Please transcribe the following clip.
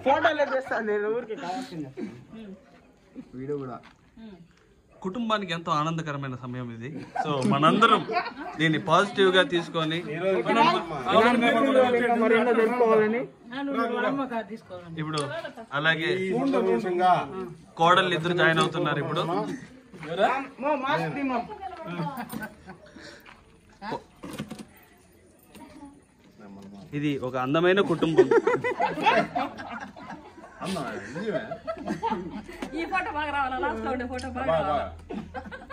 ఫోటోలు తెస్తాను నేను ఊరికి కావాల్సింది వీడియో కూడా కుటుంబానికి ఎంతో ఆనందకరమైన సమయం ఇది సో మనందరం దీన్ని పాజిటివ్ గా తీసుకొని మరి ఎన్నో తెలుసుకోవాలని ఇప్పుడు అలాగే కోడళ్ళు ఇద్దరు జాయిన్ అవుతున్నారు ఇప్పుడు మో మాస్క్ తీ మో. ఇది ఒక అందమైన కుటుంబం ఈ ఫోటో బాగా రావాలా లాస్ట్ లో ఉండే ఫోటో బాగా రావాలా